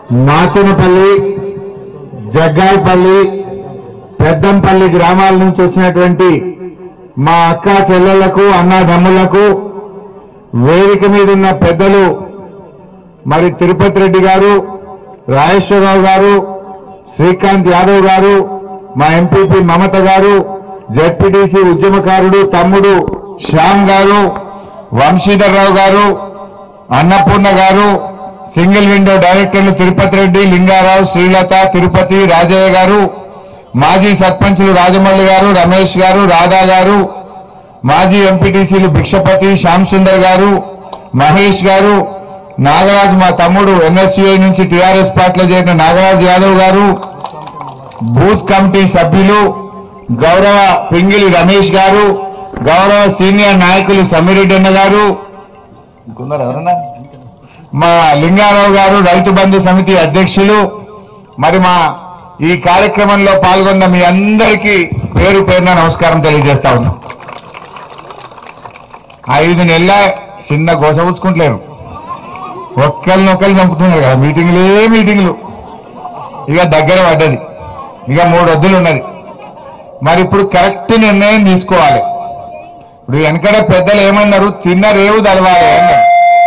మాచినపల్లి జగ్గాయపల్లి పెద్దంపల్లి గ్రామాల నుంచి వచ్చినటువంటి మా అక్క చెల్లెళ్లకు అన్నదమ్ములకు వేదిక మీద ఉన్న పెద్దలు మరి తిరుపతి రెడ్డి గారు రాజేశ్వరరావు గారు శ్రీకాంత్ యాదవ్ గారు మా ఎంపీపీ మమత గారు జడ్పీటీసీ ఉద్యమకారుడు తమ్ముడు శ్యామ్ గారు వంశీధర్రావు గారు అన్నపూర్ణ గారు సింగిల్ విండో డైరెక్టర్లు తిరుపతి రెడ్డి లింగారావు శ్రీలత తిరుపతి రాజయ్య గారు మాజీ సర్పంచులు రాజమౌళి గారు రమేష్ గారు రాధా గారు మాజీ ఎంపీటీసీలు భిక్షపతి శ్యామ్ సుందర్ గారు మహేష్ గారు నాగరాజ్ మా తమ్ముడు ఎన్ఎస్యుఐ నుంచి టీఆర్ఎస్ పార్టీలో చేరిన నాగరాజ్ యాదవ్ గారు బూత్ కమిటీ సభ్యులు గౌరవ పింగిలి రమేష్ గారు గౌరవ సీనియర్ నాయకులు సమ్మిరెడ్డి అన్న గారు ఇంకున్నారు ఎవరన్నా మా లింగారావు గారు రైతు బంధు సమితి అధ్యక్షులు మరి మా ఈ కార్యక్రమంలో పాల్గొన్న మీ అందరికీ పేరు పేరున నమస్కారం తెలియజేస్తా ఉన్నాం ఐదు నెలల చిన్న గోసపుచ్చుకుంటలేరు ఒక్కరినొక్కరు చంపుతున్నారు కదా మీటింగ్లే మీటింగ్లు ఇక దగ్గర పడ్డది ఇక మూడు వద్దులు ఉన్నది మరి ఇప్పుడు కరెక్ట్ నిర్ణయం తీసుకోవాలి ఇప్పుడు వెనకడ పెద్దలు ఏమన్నారు తిన్న రేవు తలవాలి అన్నారు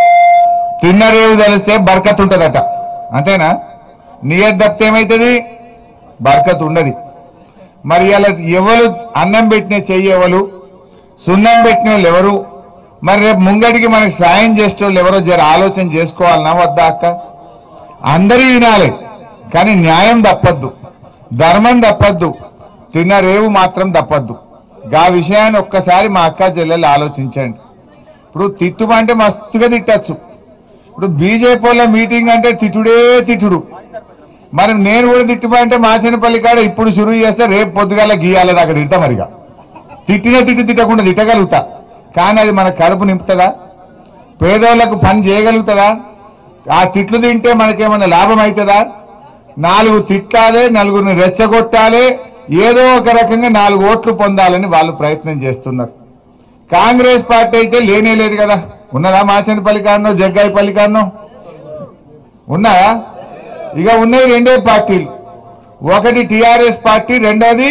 తిన్న రేవు తెలిస్తే బర్కత్ ఉంటుందట అంతేనా నియత్ తప్పితే ఏమవుతుంది బర్కత్ ఉండదు మరి ఇలా ఎవరు అన్నం పెట్టిన చెయ్యి ఎవరు సున్నం పెట్టిన వాళ్ళు ఎవరు మరి రేపు ముంగడికి మనకి సాయం చేసే వాళ్ళు ఎవరో జర ఆలోచన చేసుకోవాలన్నా వద్దా అక్క అందరూ వినాలి కానీ న్యాయం తప్పద్దు ధర్మం తప్పద్దు తిన్న రేవు మాత్రం తప్పద్దు గా విషయాన్ని ఒక్కసారి మా అక్క చెల్లెలు ఆలోచించండి ఇప్పుడు తిట్టుమంటే మస్తుగా తిట్టచ్చు ఇప్పుడు బీజేపీ వాళ్ళ మీటింగ్ అంటే తిట్టుడే తిట్టుడు మరి నేను కూడా తిట్టుమంటే మాచనపల్లి కాడ ఇప్పుడు షురువు చేస్తే రేపు పొద్దుగాల గీయాలి దాకా తింటా మరిగా తిట్టిన తిట్టు తిట్టకుండా తిట్టగలుగుతా కానీ అది మన కడుపు నింపుతుందా పేదోళ్లకు పని చేయగలుగుతుందా ఆ తిట్లు తింటే మనకేమన్నా లాభం అవుతుందా నాలుగు తిట్టాలే నలుగురిని రెచ్చగొట్టాలి ఏదో ఒక రకంగా నాలుగు ఓట్లు పొందాలని వాళ్ళు ప్రయత్నం చేస్తున్నారు కాంగ్రెస్ పార్టీ అయితే లేనే లేదు కదా ఉన్నదా మాచనపల్లి కాడనో జగ్గాయిపల్లి కాడనో ఉన్నాయా ఇక ఉన్నాయి రెండే పార్టీలు ఒకటి టిఆర్ఎస్ పార్టీ రెండోది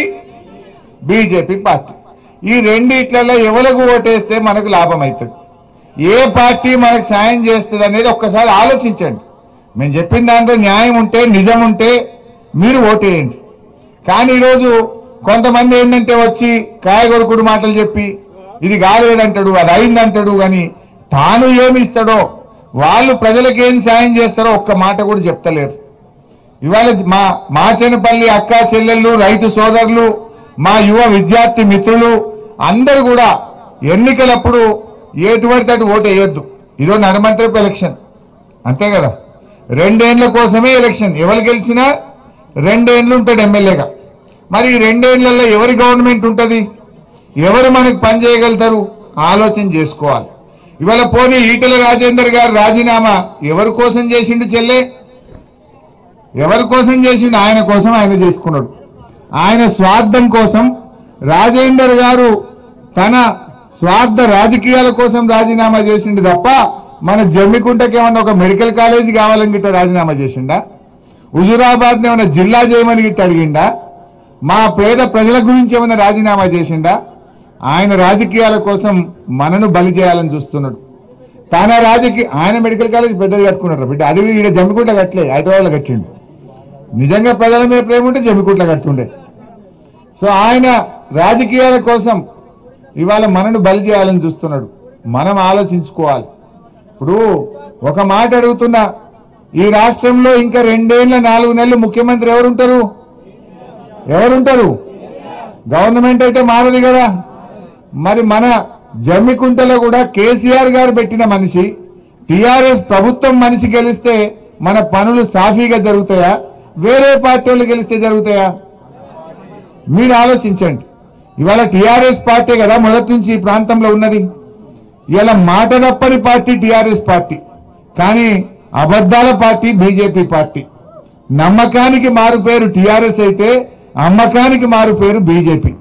బీజేపీ పార్టీ ఈ రెండిట్లలో ఎవరికి ఓటేస్తే మనకు లాభం అవుతుంది ఏ పార్టీ మనకు సాయం చేస్తుంది అనేది ఒక్కసారి ఆలోచించండి మేము చెప్పిన దాంట్లో న్యాయం ఉంటే నిజం ఉంటే మీరు ఓటేయండి కానీ ఈరోజు కొంతమంది ఏంటంటే వచ్చి కాయగొరుకుడు మాటలు చెప్పి ఇది కాలేదంటాడు అది అయిందంటాడు కానీ తాను ఏమి ఇస్తాడో వాళ్ళు ప్రజలకు ఏం సాయం చేస్తారో ఒక్క మాట కూడా చెప్తలేరు ఇవాళ మా మాచనపల్లి అక్క చెల్లెళ్ళు రైతు సోదరులు మా యువ విద్యార్థి మిత్రులు అందరూ కూడా ఎన్నికలప్పుడు ఎటువంటి అటు ఓటు వేయొద్దు ఇదో నడమంత్రపు ఎలక్షన్ అంతే కదా రెండేండ్ల కోసమే ఎలక్షన్ ఎవరు గెలిచినా రెండేండ్లు ఉంటాడు ఎమ్మెల్యేగా మరి ఈ రెండేళ్లలో ఎవరి గవర్నమెంట్ ఉంటుంది ఎవరు మనకు పని చేయగలుగుతారు ఆలోచన చేసుకోవాలి ఇవాళ పోనీ ఈటల రాజేందర్ గారు రాజీనామా ఎవరి కోసం చేసిండు చెల్లె ఎవరి కోసం చేసిండు ఆయన కోసం ఆయన చేసుకున్నాడు ఆయన స్వార్థం కోసం రాజేందర్ గారు తన స్వార్థ రాజకీయాల కోసం రాజీనామా చేసిండు తప్ప మన జమ్మికుంటకి ఏమన్నా ఒక మెడికల్ కాలేజీ కావాలని గిట్ట రాజీనామా చేసిండా హుజురాబాద్ ఏమన్నా జిల్లా చేయమని గిట్ట అడిగిండా మా పేద ప్రజల గురించి ఏమన్నా రాజీనామా చేసిండా ఆయన రాజకీయాల కోసం మనను బలి చేయాలని చూస్తున్నాడు తన రాజకీయ ఆయన మెడికల్ కాలేజ్ పెద్దది కట్టుకున్నాడు బిడ్డ అది ఈడ జమ్మికుంట కట్టలే హైదరాబాద్లో కట్టిండు నిజంగా ప్రజల మీద ప్రేమ ఉంటే జమ్మికుంట్ల కట్టుండే సో ఆయన రాజకీయాల కోసం ఇవాళ మనను బలి చేయాలని చూస్తున్నాడు మనం ఆలోచించుకోవాలి ఇప్పుడు ఒక మాట అడుగుతున్నా ఈ రాష్ట్రంలో ఇంకా రెండేళ్ల నాలుగు నెలలు ముఖ్యమంత్రి ఎవరుంటారు ఎవరుంటారు గవర్నమెంట్ అయితే మారదు కదా మరి మన జమ్మికుంటలో కూడా కేసీఆర్ గారు పెట్టిన మనిషి టిఆర్ఎస్ ప్రభుత్వం మనిషి గెలిస్తే మన పనులు సాఫీగా జరుగుతాయా వేరే పార్టీ వాళ్ళు గెలిస్తే జరుగుతాయా మీరు ఆలోచించండి ఇవాళ టిఆర్ఎస్ పార్టీ కదా మొదటి నుంచి ఈ ప్రాంతంలో ఉన్నది ఇలా మాట తప్పని పార్టీ టిఆర్ఎస్ పార్టీ కానీ అబద్ధాల పార్టీ బీజేపీ పార్టీ నమ్మకానికి మారు పేరు టిఆర్ఎస్ అయితే అమ్మకానికి మారు పేరు బీజేపీ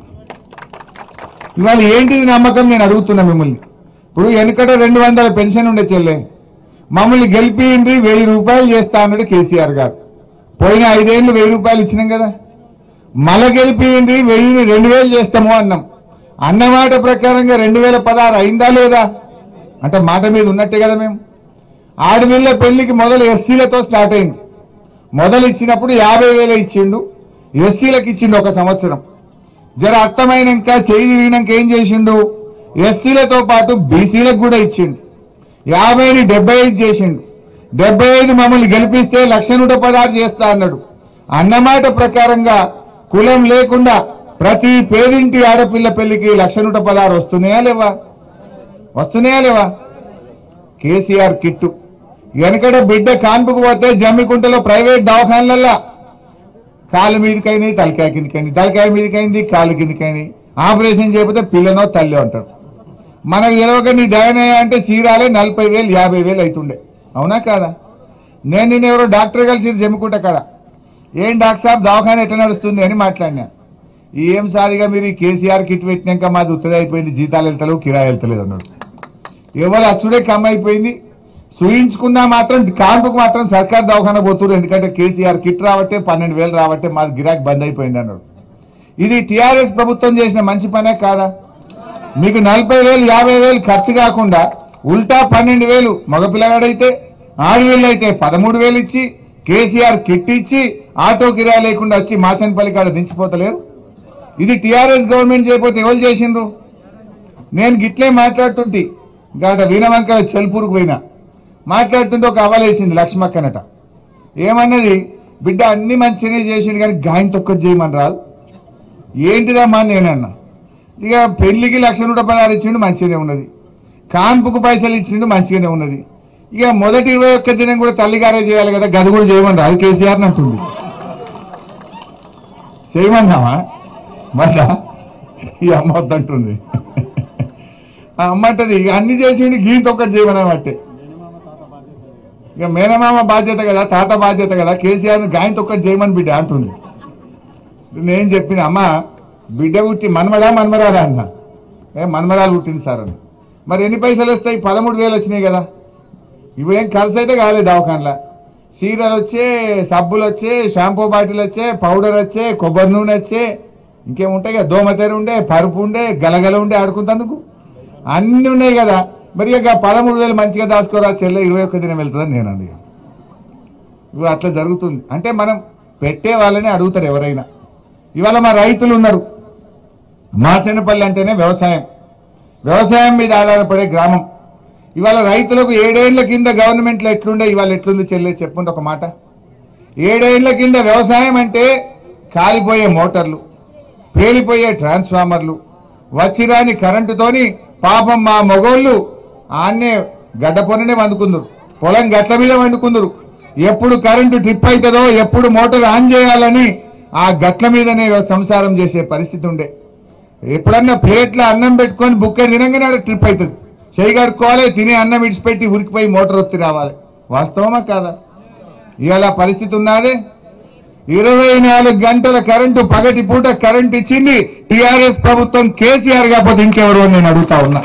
ఇవాళ ఏంటిది నమ్మకం నేను అడుగుతున్నా మిమ్మల్ని ఇప్పుడు వెనుకట రెండు వందల పెన్షన్ ఉండే చెల్లె మమ్మల్ని గెలిపియండి వెయ్యి రూపాయలు చేస్తా అన్నాడు కేసీఆర్ గారు పోయిన ఐదేళ్లు వెయ్యి రూపాయలు ఇచ్చినాం కదా మళ్ళా గెలిపింది వెయ్యిని రెండు వేలు చేస్తాము అన్నాం అన్నమాట ప్రకారంగా రెండు వేల పదహారు అయిందా లేదా అంటే మాట మీద ఉన్నట్టే కదా మేము ఆడపిల్ల పెళ్లికి మొదలు ఎస్సీలతో స్టార్ట్ అయింది మొదలు ఇచ్చినప్పుడు యాభై వేలు ఇచ్చిండు ఎస్సీలకు ఇచ్చిండు ఒక సంవత్సరం జర అర్థమైనాక చేయి తిరిగినాక ఏం చేసిండు ఎస్సీలతో పాటు బీసీలకు కూడా ఇచ్చిండు యాభైని డెబ్బై ఐదు చేసిండు డెబ్బై ఐదు మమ్మల్ని గెలిపిస్తే లక్ష నూట పదహారు చేస్తా అన్నాడు అన్నమాట ప్రకారంగా కులం లేకుండా ప్రతి పేదింటి ఆడపిల్ల పెళ్లికి లక్ష నూట పదహారు వస్తున్నాయా లేవా వస్తున్నాయా లేవా కేసీఆర్ కిట్టు వెనకడ బిడ్డ కాన్పుకు పోతే జమ్మికుంటలో ప్రైవేట్ దవాఖానలల్లా కాలు మీదకైంది తలకాయ కిందకైంది తలకాయ మీదకైంది కాలు కిందకైంది ఆపరేషన్ చేయకపోతే పిల్లనో తల్లి అంటారు మనకు తెలియక నీ దయనయ్య అంటే చీరాలే నలభై వేలు యాభై వేలు అవుతుండే అవునా కాదా నేను నిన్న ఎవరో డాక్టర్ కలిసి జమ్మికుంట కాడ ఏం డాక్టర్ సాబ్ దవాఖాన ఎట్లా నడుస్తుంది అని మాట్లాడినా ఏం సారిగా మీరు ఈ కేసీఆర్ కిట్ పెట్టినాక మాది ఉత్తర అయిపోయింది జీతాలు వెళ్తలేవు కిరాయి వెళ్తలేదు అన్నాడు ఎవరు అచ్చుడే కమ్ అయిపోయింది చూయించుకున్నా మాత్రం కాన్పుకు మాత్రం సర్కార్ దవాఖాన పోతున్నారు ఎందుకంటే కేసీఆర్ కిట్ రావట్టే పన్నెండు వేలు రావట్టే మాది గిరాక్ బంద్ అయిపోయింది అన్నాడు ఇది టీఆర్ఎస్ ప్రభుత్వం చేసిన మంచి పనే కాదా మీకు నలభై వేలు యాభై వేలు ఖర్చు కాకుండా ఉల్టా పన్నెండు వేలు మగపిల్లగాడైతే ఆరు వేలు అయితే పదమూడు వేలు ఇచ్చి కేసీఆర్ కిట్ ఇచ్చి ఆటో కిరాయి లేకుండా వచ్చి మాచన్పల్లి కాడ దించిపోతలేరు ఇది టీఆర్ఎస్ గవర్నమెంట్ చేయకపోతే ఎవరు చేసిండ్రు నేను గిట్లే మాట్లాడుతుంటే గాట వీణవంక చెల్పూరుకు పోయినా మాట్లాడుతుంటే ఒక అవలేసింది లక్ష్మక్కనట ఏమన్నది బిడ్డ అన్ని మంచిగానే చేసిండు కానీ గాయం తొక్కది చేయమని రాదు ఏంటిదమ్మా అని నేనన్నా ఇక పెళ్లికి లక్ష నూట పదహారు ఇచ్చిండు మంచిగానే ఉన్నది కాన్పుకు పైసలు ఇచ్చిండు మంచిగానే ఉన్నది ఇక మొదటి ఇరవై ఒక్క దినం కూడా తల్లిగారే చేయాలి కదా గది కూడా చేయమని రాదు కేసీఆర్ అంటుంది చేయమన్నావా మళ్ళా ఈ అమ్మ వద్దంటుంది ఆ అమ్మ అంటది ఇక అన్ని చేసిండు గీత ఒక్కటి చేయమన్నట్టే ఇక మేనమామ బాధ్యత కదా తాత బాధ్యత కదా కేసీఆర్ గాయంతో ఒక్కటి చేయమని బిడ్డ అంటుంది నేను చెప్పిన అమ్మ బిడ్డ పుట్టి మన్మడా మన్మరాదా అన్న ఏ మన్మరాలు పుట్టింది సార్ అని మరి ఎన్ని పైసలు వస్తాయి పదమూడు వేలు వచ్చినాయి కదా ఇవేం ఖర్చు అయితే కాలేదు దవాఖానలా చీరలు వచ్చే సబ్బులు వచ్చే షాంపూ బాటిల్ వచ్చే పౌడర్ వచ్చే కొబ్బరి నూనె వచ్చే ఇంకేముంటాయి కదా దోమతెర ఉండే పరుపు ఉండే గలగల ఉండే ఆడుకుంటందుకు అన్ని ఉన్నాయి కదా మరి ఇక పదమూడు వేలు మంచిగా దాచుకోరా చెల్లె ఇరవై ఒక్క దినం వెళ్తుందని నేను అండి ఇవి అట్లా జరుగుతుంది అంటే మనం పెట్టే వాళ్ళని అడుగుతారు ఎవరైనా ఇవాళ మా రైతులు ఉన్నారు మా చిన్నపల్లి అంటేనే వ్యవసాయం వ్యవసాయం మీద ఆధారపడే గ్రామం ఇవాళ రైతులకు ఏడేళ్ల కింద గవర్నమెంట్లో ఎట్లుండే ఇవాళ ఎట్లుంది చెల్లె చెప్పుండి ఒక మాట ఏడేళ్ల కింద వ్యవసాయం అంటే కాలిపోయే మోటార్లు పేలిపోయే ట్రాన్స్ఫార్మర్లు వచ్చిరాని కరెంటుతోని పాపం మా మగోళ్ళు ఆన్నే గడ్డ పొననే వండుకుందరు పొలం గట్ల మీద వండుకుందరు ఎప్పుడు కరెంటు ట్రిప్ అవుతుందో ఎప్పుడు మోటార్ ఆన్ చేయాలని ఆ గట్ల మీదనే సంసారం చేసే పరిస్థితి ఉండే ఎప్పుడన్నా ప్లేట్లో అన్నం పెట్టుకొని బుక్క తినంగానే ఆడ ట్రిప్ అవుతుంది చేయి కడుక్కోవాలి తినే అన్నం విడిచిపెట్టి ఉరికిపోయి మోటార్ ఒత్తి రావాలి వాస్తవమా కాదా ఇవాళ ఆ పరిస్థితి ఉన్నదే ఇరవై నాలుగు గంటల కరెంటు పగటి పూట కరెంట్ ఇచ్చింది టిఆర్ఎస్ ప్రభుత్వం కేసీఆర్ కాకపోతే ఇంకెవరు అని నేను అడుగుతా ఉన్నా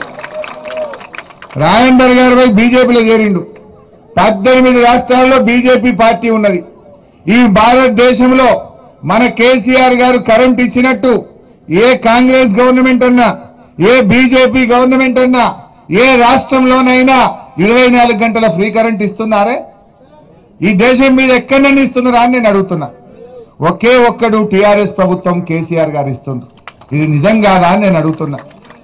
రాజేందర్ గారు పోయి బీజేపీలో చేరిండు పద్దెనిమిది రాష్ట్రాల్లో బీజేపీ పార్టీ ఉన్నది ఈ భారతదేశంలో మన కేసీఆర్ గారు కరెంట్ ఇచ్చినట్టు ఏ కాంగ్రెస్ గవర్నమెంట్ అన్నా ఏ బీజేపీ గవర్నమెంట్ అన్నా ఏ రాష్ట్రంలోనైనా ఇరవై నాలుగు గంటల ఫ్రీ కరెంట్ ఇస్తున్నారే ఈ దేశం మీద ఎక్కడైనా ఇస్తున్నారా అని నేను అడుగుతున్నా ఒకే ఒక్కడు టిఆర్ఎస్ ప్రభుత్వం కేసీఆర్ గారు ఇస్తుండ్రు ఇది నిజం కాదా అని నేను అడుగుతున్నా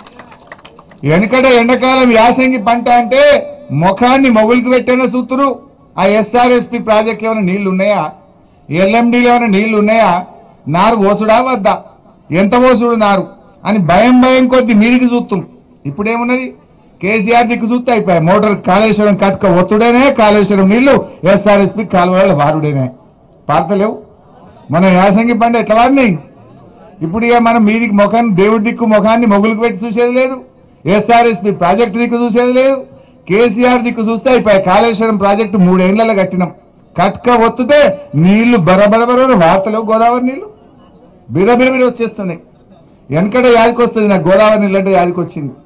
వెనకడ ఎండాకాలం యాసంగి పంట అంటే ముఖాన్ని మొగులికి పెట్టిన సూతురు ఆ ఎస్ఆర్ఎస్పి ప్రాజెక్ట్ ఏమైనా నీళ్లు ఉన్నాయా ఎల్ఎండిలో ఏమైనా నీళ్లు ఉన్నాయా నారు ఓసుడా వద్దా ఎంత ఓసుడు నారు అని భయం భయం కొద్ది మీదికి చూస్తాం ఇప్పుడేమున్నది కేసీఆర్ దిక్కు చూస్తే అయిపోయాయి మోటార్ కాళేశ్వరం కట్టుక ఒత్తుడేనే కాళేశ్వరం నీళ్లు ఎస్ఆర్ఎస్పి కాలువల వారుడేనే పాతలేవు మన యాసంగి పంట ఎట్లా వాడినాయి ఇప్పుడు ఇక మనం మీదికి ముఖాన్ని దేవుడి దిక్కు ముఖాన్ని మొగులకు పెట్టి చూసేది లేదు ఎస్ఆర్ఎస్పి ప్రాజెక్టు దిక్కు చూసేది లేదు కేసీఆర్ దిక్కు చూస్తే అయిపోయాయి కాళేశ్వరం ప్రాజెక్టు మూడేళ్లలో కట్టినాం కట్క ఒత్తుతే నీళ్లు బరబరబర వార్తలేవు గోదావరి నీళ్లు బిరబిరబిర వచ్చేస్తున్నాయి వెనకడ యాదికి వస్తుంది నాకు గోదావరి నీళ్ళు అంటే యాదికి వచ్చింది